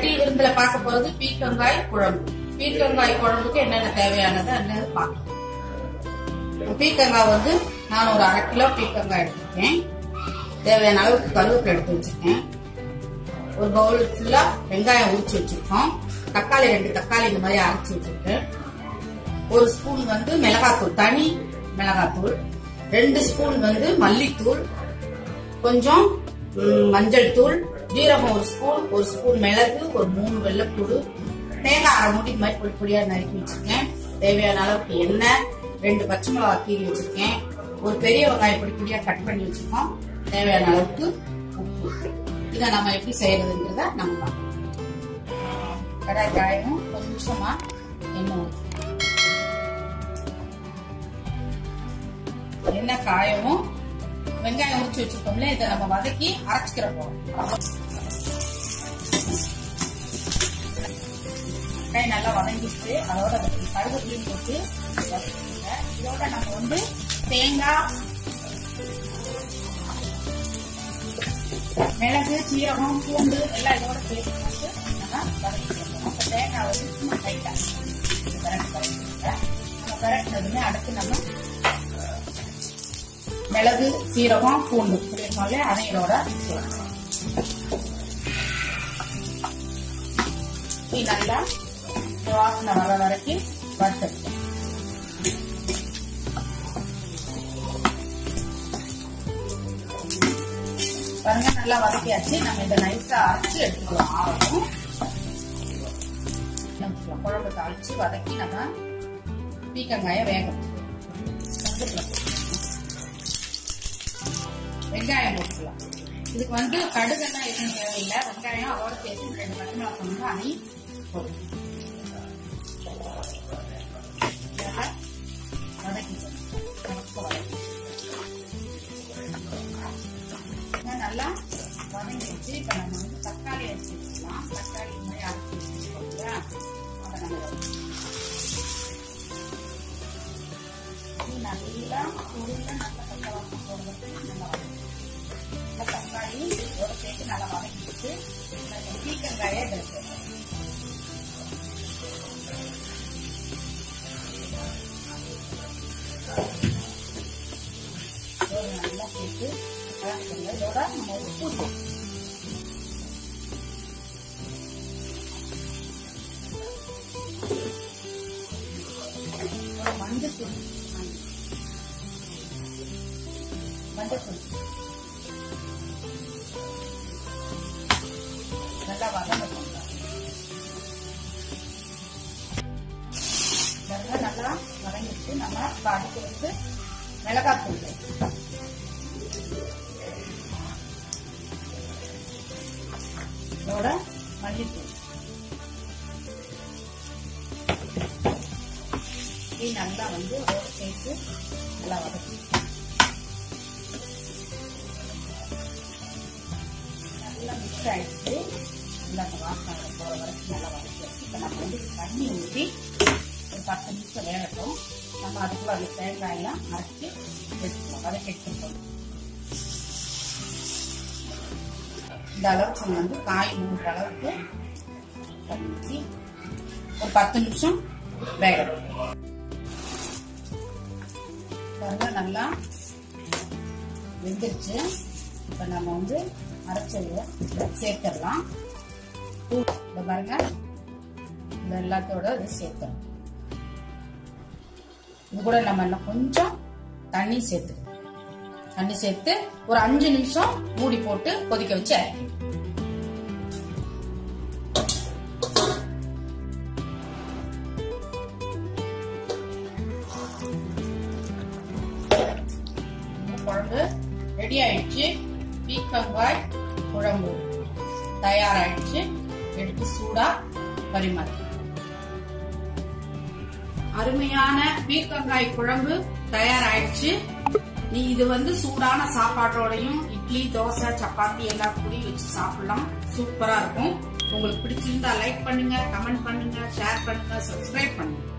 கட்டில் விருந்துல பார்க்க போறது பீர்க்கங்காய் குழம்பு பீர்க்கங்காய் குழம்புக்கு என்னென்ன தேவையானது என்னது பார்க்கலாம் பீர்க்கங்காய் வந்து நான் ஒரு அரை கிலோ பீர்க்கங்காய் எடுத்திருக்கேன் தேவையான அளவுக்கு கருவேப்பிலை எடுத்து வச்சிருக்கேன் ஒரு பவுல் ஃபுல்லா வெங்காயம் உரிச்சு வச்சிருக்கோம் தக்காளி ரெண்டு தக்காளி இந்த மாதிரி அரைச்சு வச்சிருக்கேன் ஒரு ஸ்பூன் வந்து மிளகாத்தூள் தனி மிளகாத்தூள் ரெண்டு ஸ்பூன் வந்து மல்லித்தூள் கொஞ்சம் ம், மஞ்சள் தூள் ஜீரகம் ஒரு ஸ்பூன் ஒரு ஸ்பூன் மிளகு ஒரு மூணு வெள்ளைப்பூடு தேங்காய் அரை மூடி இந்த மாதிரி பொடி பொடியா நறுக்கி வச்சிருக்கேன் தேவையான அளவுக்கு எண்ணெய் ரெண்டு பச்சை மிளகா கீறி வச்சிருக்கேன் ஒரு பெரிய வெங்காயம் பொடி பொடியா கட் பண்ணி வச்சிருக்கோம் தேவையான அளவுக்கு உப்பு இதை நம்ம எப்படி செய்யறதுன்றத நம்ம பார்க்கலாம் கடாய் காயவும் கொஞ்சமா எண்ணெய் ஊத்தணும். எண்ணெய் காயவும் வெங்காயம் உரிச்சு வச்சிருக்கோம்ல இதை நம்ம வதக்கி அரைச்சிக்கிற போறோம் வெங்காயம் நல்லா வதங்கிட்டு அதோட கருவேப்பிலையும் போட்டு வதக்கிடுங்க இதோட நம்ம வந்து தேங்காய் மிளகு சீரகம் பூண்டு எல்லாம் இதோட சேர்த்து போட்டு நம்ம வதக்கிக்கிறோம் அப்ப தேங்காய் வந்து சும்மா லைட்டா கரெக்ட் கரெக்ட் நம்ம கரெக்ட்னதுமே அடுத்து நம்ம மிளகு சீரகம் பூண்டு புரியுமாலே அதையும் இதோட சேர்க்கணும். இது நல்லா இந்த வாசனை வர வரைக்கும் வறுத்தெடுக்கணும் பாருங்க நல்லா வதக்கியாச்சு நம்ம இதை நைஸா அரைச்சு எடுத்துக்கலாம் ஆகணும் குழம்பு தாளிச்சு வதக்கி நம்ம பீக்கங்காய வேகணும் கருவேப்பிலை போட்டுக்கலாம். வெங்காயம் போட்டுக்கலாம் இதுக்கு வந்து கடுகெல்லாம் எதுவும் தேவையில்லை வெங்காயம் அதோட சேர்த்து ரெண்டு பச்சை மிளகாய் சொன்னா அதையும் போட்டுக்கலாம் இதெல்லாம் வதக்கிக்கணும். வதக்க வதக்கி. இது நல்லா வதங்கிடுச்சு இப்ப நம்ம வந்து தக்காளி அரைச்சி வச்சுக்கலாம் தக்காளி இந்த மாதிரி அரைச்சி வச்சுக்கோங்க அதை நம்ம வதக்கிக்கலாம். இது நல்லா உருள நல்லா பச்சை வாசம் போடுறது நல்லா வதக்கணும். இந்த தக்காளி இதோட சேர்த்து நல்லா வதக்கிட்டு நம்ம பீக்கங்காயை இதில் சேர்க்கணும். இதோட நல்லா சேர்த்து வதக்கிடுங்க. இதோட நம்ம உப்பு சேர்க்கணும். இதோட மஞ்சள் தூள் மஞ்சள் தூள் நல்லா வதங்கட்டும் இதெல்லாம் நல்லா வதங்கிட்டு நம்ம இப்ப அடுத்து வந்து மிளகாத்தூள் சேர்க்கணும். இதோட மல்லித்தூள் இது நல்லா வந்து அதோட சேர்த்து நல்லா வதக்கி நல்லா மிக்ஸ் ஆயிடுச்சு நல்லா அந்த வாசனை போகிற வரைக்கும் நல்லா வதக்கி வச்சு இப்போ நம்ம வந்து தண்ணி ஊற்றி ஒரு பத்து நிமிஷம் வேகட்டும் நம்ம அதுக்குள்ள அந்த தேங்காயெல்லாம் அரைச்சி எடுத்துக்கலாம் வதக்கி எடுத்துக்கணும் இந்த அளவுக்கு நம்ம வந்து காய் மூடுற அளவுக்கு தண்ணி ஊற்றி ஒரு பத்து நிமிஷம் வேகட்டும் பாருங்க நல்லா வெந்துருச்சு இப்போ நம்ம வந்து அரைச்சதை சேர்த்துடலாம் இந்த பாருங்க இந்த எல்லாத்தோட இது சேர்த்துறோம் இது கூட நம்ம இன்னும் கொஞ்சம் தண்ணி சேர்த்து தண்ணி சேர்த்து ஒரு அஞ்சு நிமிஷம் மூடி போட்டு கொதிக்க வச்சு இறக்கி குழம்பு ரெடி ஆயிடுச்சு பீக்கங்காய் குழம்பு தயாராயிடுச்சு எடுத்து சூடா பரிமாறி அருமையான பீர்க்கங்காய் குழம்பு தயாராயிடுச்சு நீ இது வந்து சூடான சாப்பாட்டோடையும் இட்லி தோசை சப்பாத்தி எல்லாம் கூடயும் வச்சு சாப்பிடலாம் சூப்பரா இருக்கும் உங்களுக்கு பிடிச்சிருந்தா லைக் பண்ணுங்க கமெண்ட் பண்ணுங்க ஷேர் பண்ணுங்க சப்ஸ்கிரைப் பண்ணுங்க